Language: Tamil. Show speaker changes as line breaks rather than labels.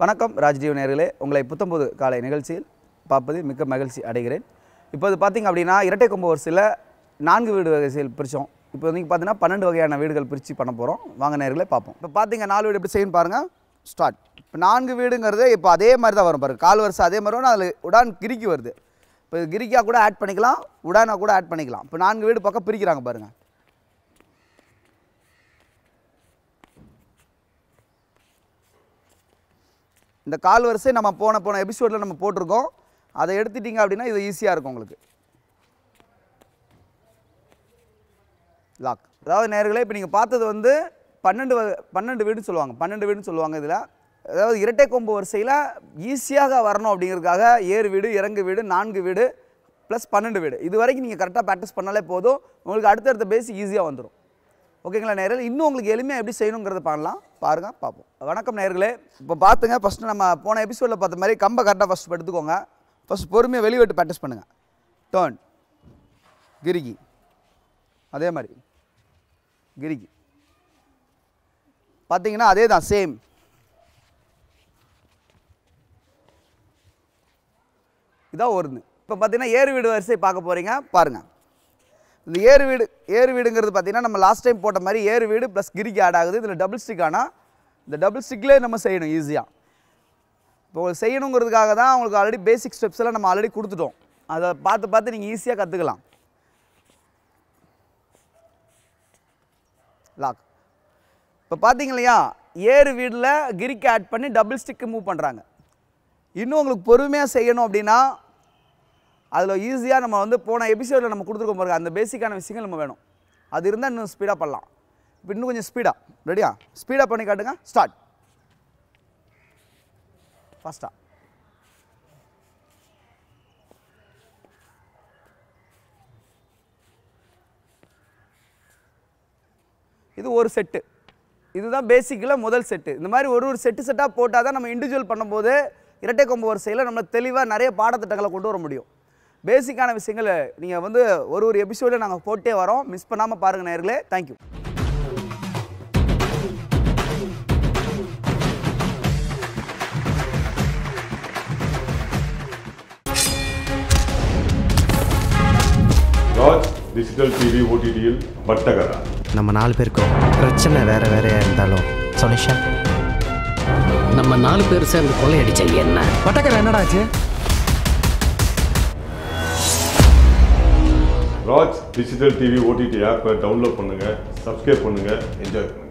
வணக்கம் ராஜ்தீவ் நேர்களே உங்களை புத்தம்புது காலை நிகழ்ச்சியில் பார்ப்பது மிக்க மகிழ்ச்சி அடைகிறேன் இப்போது பார்த்தீங்க அப்படின்னா இரட்டை கொம்பு வரிசையில் நான்கு வீடு வரிசையில் பிரித்தோம் இப்போ நீங்கள் பார்த்தீங்கன்னா பன்னெண்டு வகையான வீடுகள் பிரித்து பண்ண போகிறோம் வாங்க நேர்களே பார்ப்போம் இப்போ பார்த்தீங்க நாலு வீடு எப்படி செய்யணும் பாருங்கள் ஸ்டார்ட் இப்போ நான்கு வீடுங்கிறது இப்போ அதே மாதிரி தான் வரும் பாருங்க கால் வரிசை அதே மாதிரி வரும் அதில் உடான் கிறுக்கி வருது இப்போ கிரிக்கா கூட ஆட் பண்ணிக்கலாம் உடானா கூட ஆட் பண்ணிக்கலாம் இப்போ நான்கு வீடு பக்கம் பிரிக்கிறாங்க பாருங்கள் இந்த கால் வரிசை நம்ம போன போன எபிசோடில் நம்ம போட்டிருக்கோம் அதை எடுத்துட்டீங்க அப்படின்னா இது ஈஸியாக இருக்கும் உங்களுக்கு லாக் அதாவது நேர்களே இப்போ நீங்கள் பார்த்தது வந்து பன்னெண்டு வ- பன்னெண்டு வீடுன்னு சொல்லுவாங்க பன்னெண்டு வீடுன்னு சொல்லுவாங்க இதில் அதாவது இரட்டை கொம்பு வரிசையில் ஈஸியாக வரணும் அப்படிங்கிறதுக்காக ஏறு வீடு இறங்கு வீடு நான்கு வீடு ப்ளஸ் பன்னெண்டு வீடு இது வரைக்கும் நீங்கள் கரெக்டாக ப்ராக்டிஸ் பண்ணாலே போதும் உங்களுக்கு அடுத்தடுத்த பேஸ் ஈஸியாக வந்துடும் ஓகேங்களா நேரில் இன்னும் உங்களுக்கு எளிமையாக எப்படி செய்யணுங்கிறத பண்ணலாம் பாருங்கள் பார்ப்போம் வணக்கம் நேர்களே இப்போ பார்த்துங்க ஃபஸ்ட்டு நம்ம போன எபிசோடில் பார்த்த மாதிரி கம்பை கரெக்டாக ஃபஸ்ட் எடுத்துக்கோங்க ஃபஸ்ட் பொறுமையாக வெளிவெட்டு ப்ராக்டிஸ் பண்ணுங்கள் டேர்ன் கிரிகி அதே மாதிரி கிரிகி பார்த்தீங்கன்னா அதே தான் சேம் இதான் ஒருது இப்போ பார்த்தீங்கன்னா ஏறு வீடு வரிசை பார்க்க போகிறீங்க பாருங்கள் இந்த ஏறு வீடு ஏறு வீடுங்கிறது பார்த்தீங்கன்னா நம்ம லாஸ்ட் டைம் போட்ட மாதிரி ஏறு வீடு ப்ளஸ் கிரிக்கு ஆட் ஆகுது இதில் டபுள் ஸ்டிக் ஆனால் இந்த டபுள் ஸ்டிக்லேயே நம்ம செய்யணும் ஈஸியாக இப்போ உங்களுக்கு செய்யணுங்கிறதுக்காக தான் உங்களுக்கு ஆல்ரெடி பேசிக் ஸ்டெப்ஸ் எல்லாம் நம்ம ஆல்ரெடி கொடுத்துட்டோம் அதை பார்த்து பார்த்து நீங்கள் ஈஸியாக கற்றுக்கலாம் லாக் இப்போ பார்த்தீங்க இல்லையா ஏறு வீடில் கிரிக்கு ஆட் பண்ணி டபுள் ஸ்டிக்கு மூவ் பண்ணுறாங்க இன்னும் உங்களுக்கு பொறுமையாக செய்யணும் அப்படின்னா அதில் ஈஸியாக நம்ம வந்து போன எபிசோடில் நம்ம கொடுத்துருக்கோம் பாருங்க அந்த பேசிக்கான விஷயங்கள் நம்ம வேணும் அது இருந்தால் இன்னும் ஸ்பீடாக பண்ணலாம் இப்போ இன்னும் கொஞ்சம் ஸ்பீடாக ரெடியா ஸ்பீடாக பண்ணி காட்டுங்க ஸ்டார்ட் ஃபஸ்ட்டாக இது ஒரு செட்டு இதுதான் பேசிக்கில் முதல் செட்டு இந்த மாதிரி ஒரு ஒரு செட்டு செட்டாக போட்டால் தான் நம்ம இண்டிவிஜுவல் பண்ணும்போது இரட்டை கொம்பு வரிசையில் நம்ம தெளிவாக நிறைய பாடத்திட்டங்களை கொண்டு வர முடியும் பேசிக்கான விஷயங்கள் நீங்கள் வந்து ஒரு ஒரு எபிசோடில் நாங்கள் போட்டே வரோம் மிஸ் பண்ணாமல் பாருங்கள் நேர்களே தேங்க்யூ
ராஜ் டிஜிட்டல் டிவி ஓடிடியில் வட்டகரா
நம்ம நாலு பேருக்கும் பிரச்சனை வேற வேறையா இருந்தாலும் சொல்யூஷன்
நம்ம நாலு பேர் சேர்ந்து கொள்ளையடிச்ச என்ன
வட்டக்கரை என்னடாச்சு
ராஜ் டிஜிட்டல் டிவி ஓடிடி ஆப்பை டவுன்லோட் பண்ணுங்க சப்ஸ்கிரைப் பண்ணுங்க என்ஜாய் பண்ணுங்க